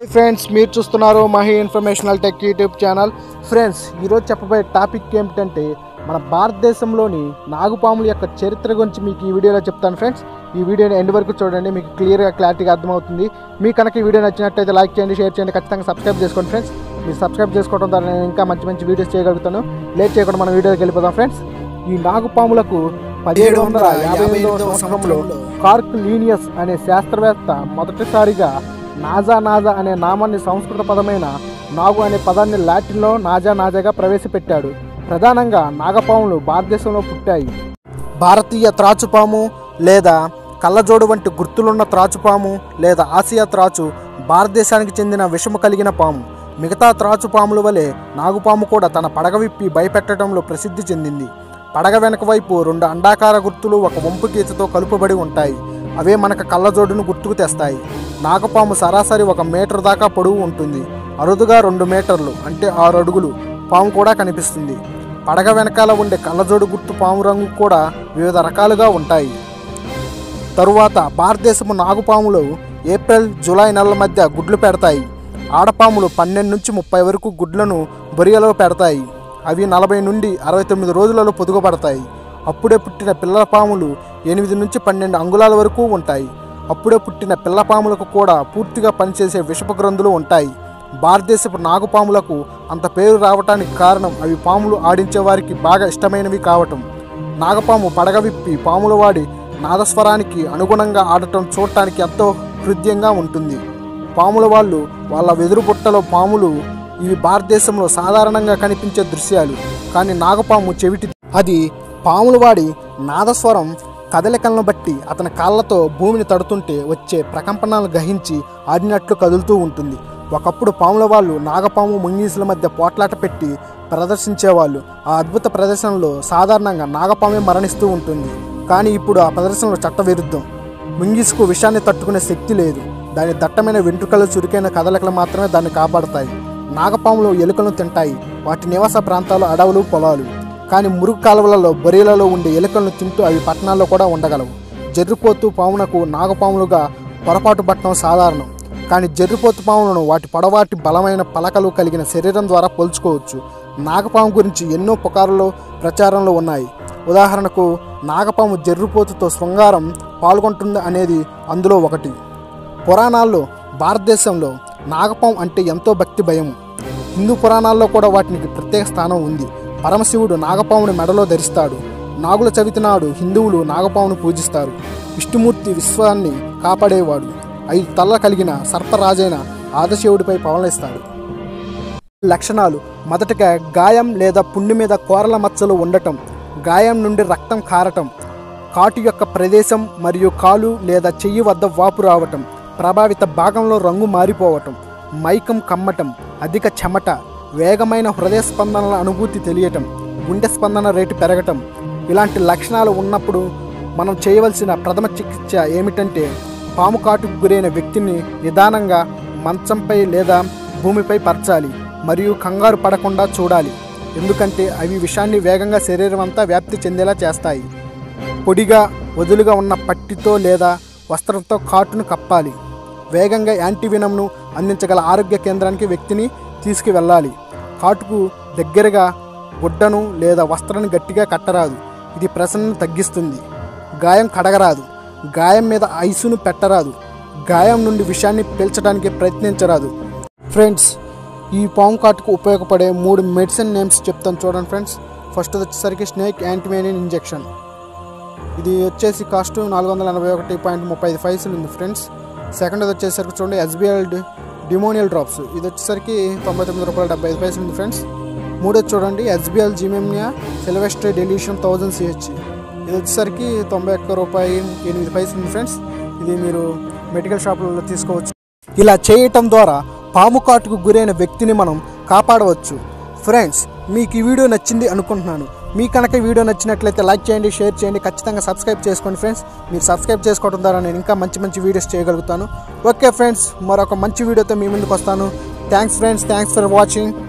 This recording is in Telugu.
ఫ్రెండ్స్ మీరు చూస్తున్నారు Mahi informational tech YouTube channel friends ఈరోజు చెప్పబోయే టాపిక్ ఏమిటంటే మన భారతదేశంలోని నాగుపాముల యొక్క చరిత్ర గురించి మీకు ఈ వీడియోలో చెప్తాను ఫ్రెండ్స్ ఈ వీడియోని ఎండ్ వరకు చూడండి మీకు క్లియర్గా క్లారిటీగా అర్థమవుతుంది మీకు కనుక ఈ వీడియో నచ్చినట్లయితే లైక్ చేయండి షేర్ చేయండి ఖచ్చితంగా సబ్స్క్రైబ్ చేసుకోండి ఫ్రెండ్స్ మీరు సబ్స్క్రైబ్ చేసుకోవడం ద్వారా నేను ఇంకా మంచి మంచి వీడియోస్ చేయగలుగుతాను లేట్ చేయకుండా మన వీడియోకి వెళ్ళిపోదాం ఫ్రెండ్స్ ఈ నాగుపాములకు పదిహేడు వందల యాభై ఎనిమిదవ సంవత్సరంలో కార్క్ లీనియస్ అనే శాస్త్రవేత్త మొదటిసారిగా నాజా నాజా అనే నామాన్ని సంస్కృత పదమైన నాగు అనే పదాన్ని లాటిన్లో నాజా నాజాగా ప్రవేశపెట్టాడు ప్రధానంగా నాగపాములు భారతదేశంలో పుట్టాయి భారతీయ త్రాచుపాము లేదా కళ్ళజోడు వంటి గుర్తులున్న త్రాచుపాము లేదా ఆసియా త్రాచు భారతదేశానికి చెందిన విషము కలిగిన పాము మిగతా త్రాచుపాముల వలె నాగుపాము కూడా తన పడగ విప్పి భయపెట్టడంలో ప్రసిద్ధి చెందింది పడగ వెనక వైపు రెండు అండాకార గుర్తులు ఒక వంపు గీతతో కలుపబడి ఉంటాయి అవే మనకు కళ్ళజోడును గుర్తుకు తెస్తాయి నాగపాము సరాసరి ఒక మీటర్ దాకా పొడవు ఉంటుంది అరుదుగా రెండు మీటర్లు అంటే ఆరు అడుగులు పాము కూడా కనిపిస్తుంది పడగ వెనకాల ఉండే కళ్ళజోడు గుర్తు పాము రంగు కూడా వివిధ రకాలుగా ఉంటాయి తరువాత భారతదేశపు నాగుపాములు ఏప్రిల్ జూలై నెలల మధ్య గుడ్లు పెడతాయి ఆడపాములు పన్నెండు నుంచి ముప్పై వరకు గుడ్లను బొరియలో పెడతాయి అవి నలభై నుండి అరవై తొమ్మిది రోజులలో పొదుగుపడతాయి అప్పుడే పుట్టిన పిల్లల పాములు ఎనిమిది నుంచి పన్నెండు అంగుళాల వరకు ఉంటాయి అప్పుడే పుట్టిన పిల్ల పాములకు కూడా పూర్తిగా పనిచేసే విషపు గ్రంథులు ఉంటాయి భారతదేశపు నాగుపాములకు అంత పేరు రావటానికి కారణం అవి పాములు ఆడించే వారికి బాగా ఇష్టమైనవి కావటం నాగపాము పడగ విప్పి పాముల వాడి నాదస్వరానికి అనుగుణంగా ఆడటం చూడటానికి ఎంతో హృదయంగా ఉంటుంది పాముల వాళ్ళు వాళ్ళ వెదురు బుట్టలో పాములు ఇవి భారతదేశంలో సాధారణంగా కనిపించే దృశ్యాలు కానీ నాగపాము చెవిటి అది పాముల వాడి నాదస్వరం కదలికలను బట్టి అతని కాళ్ళతో భూమిని తడుతుంటే వచ్చే ప్రకంపనలు గ్రహించి ఆడినట్లు కదులుతూ ఉంటుంది ఒకప్పుడు పాముల వాళ్ళు నాగపాము ముంగీసుల మధ్య పోట్లాట పెట్టి ప్రదర్శించేవాళ్ళు ఆ అద్భుత ప్రదర్శనలో సాధారణంగా నాగపామే మరణిస్తూ ఉంటుంది కానీ ఇప్పుడు ఆ ప్రదర్శనలో చట్టవిరుద్ధం ముంగిసుకు విషాన్ని తట్టుకునే శక్తి లేదు దాని దట్టమైన వెంట్రుకలు చురుకైన కదలికలు మాత్రమే దాన్ని కాపాడతాయి నాగపాములు ఎలుకలను తింటాయి వాటి నివాస ప్రాంతాలు అడవులు పొలాలు కానీ మురుగు కాలువలలో బొరియలలో ఉండే ఎలుకలను తింటూ అవి పట్టణాల్లో కూడా ఉండగలవు జర్రిపోతు పామునకు నాగపాములుగా పొరపాటు పట్టడం సాధారణం కానీ జర్రిపోతు పాములను వాటి పొడవాటి బలమైన పలకలు కలిగిన శరీరం ద్వారా పోల్చుకోవచ్చు నాగపాము గురించి ఎన్నో పుకారులు ప్రచారంలో ఉన్నాయి ఉదాహరణకు నాగపాము జర్రిపోతుతో శృంగారం పాల్గొంటుంది అనేది అందులో ఒకటి పురాణాల్లో భారతదేశంలో నాగపాము అంటే ఎంతో భక్తి భయము హిందూ పురాణాల్లో కూడా వాటికి ప్రత్యేక స్థానం ఉంది పరమశివుడు నాగపాముని మెడలో ధరిస్తాడు నాగుల చవితి నాడు హిందువులు నాగపామును పూజిస్తారు విష్ణుమూర్తి విశ్వాన్ని కాపాడేవాడు ఐదు తల్ల కలిగిన సర్పరాజైన ఆదశివుడిపై పవనలిస్తాడు లక్షణాలు మొదటగా గాయం లేదా పుండి మీద కోరల మచ్చలు ఉండటం గాయం నుండి రక్తం కారటం కాటు యొక్క ప్రదేశం మరియు కాలు లేదా చెయ్యి వద్ద వాపు రావటం ప్రభావిత భాగంలో రంగు మారిపోవటం మైకం కమ్మటం అధిక చెమట వేగమైన హృదయ స్పందనల అనుభూతి తెలియటం గుండె స్పందన రేటు పెరగటం ఇలాంటి లక్షణాలు ఉన్నప్పుడు మనం చేయవలసిన ప్రథమ చికిత్స ఏమిటంటే పాము కాటుకు గురైన వ్యక్తిని నిదానంగా మంచంపై లేదా భూమిపై పరచాలి మరియు కంగారు పడకుండా చూడాలి ఎందుకంటే అవి విషాన్ని వేగంగా శరీరం అంతా వ్యాప్తి చెందేలా చేస్తాయి పొడిగా వదులుగా ఉన్న పట్టితో లేదా వస్త్రంతో కాటును కప్పాలి వేగంగా యాంటీవినమ్ను అందించగల ఆరోగ్య కేంద్రానికి వ్యక్తిని తీసుకువెళ్ళాలి కాటుకు దగ్గరగా గుడ్డను లేదా వస్త్రాన్ని గట్టిగా కట్టరాదు ఇది ప్రసన్నను తగ్గిస్తుంది గాయం కడగరాదు గాయం మీద ఐసును పెట్టరాదు గాయం నుండి విషయాన్ని పీల్చడానికి ప్రయత్నించరాదు ఫ్రెండ్స్ ఈ పాము కాటుకు ఉపయోగపడే మూడు మెడిసిన్ నేమ్స్ చెప్తాను చూడండి ఫ్రెండ్స్ ఫస్ట్ వచ్చేసరికి స్నేక్ యాంటీమేనియన్ ఇంజెక్షన్ ఇది వచ్చేసి కాస్ట్ నాలుగు వందల ఎనభై ఒకటి పాయింట్ ముప్పై ఐదు పైసలు ఉంది ఫ్రెండ్స్ సెకండ్ వచ్చేసరికి చూడండి ఎస్బిఎల్ డిమోనియల్ డ్రాప్స్ ఇది వచ్చేసరికి తొంభై తొమ్మిది రూపాయలు డెబ్బై ఐదు పైసలు ఉంది ఫ్రెండ్స్ మూడోది చూడండి ఎస్బిఎల్ జిమెమియా సిల్వెస్టర్ డెలిషన్ థౌజండ్ సిహెచ్ ఇది వచ్చేసరికి తొంభై ఒక్క రూపాయి ఎనిమిది పైసలు ఉంది ఫ్రెండ్స్ ఇది మీరు మెడికల్ షాపులలో తీసుకోవచ్చు ఇలా చేయటం ద్వారా పాము కాటుకు గురైన వ్యక్తిని మనం కాపాడవచ్చు ఫ్రెండ్స్ మీకు ఈ వీడియో నచ్చింది అనుకుంటున్నాను మీ కనుక ఈ వీడియో నచ్చినట్లయితే లైక్ చేయండి షేర్ చేయండి ఖచ్చితంగా సబ్స్క్రైబ్ చేసుకోండి ఫ్రెండ్స్ మీరు సబ్స్క్రైబ్ చేసుకోవడం ద్వారా నేను ఇంకా మంచి మంచి వీడియోస్ చేయగలుగుతాను ఓకే ఫ్రెండ్స్ మరొక మంచి వీడియోతో మీ ముందుకు వస్తాను thanks friends thanks for watching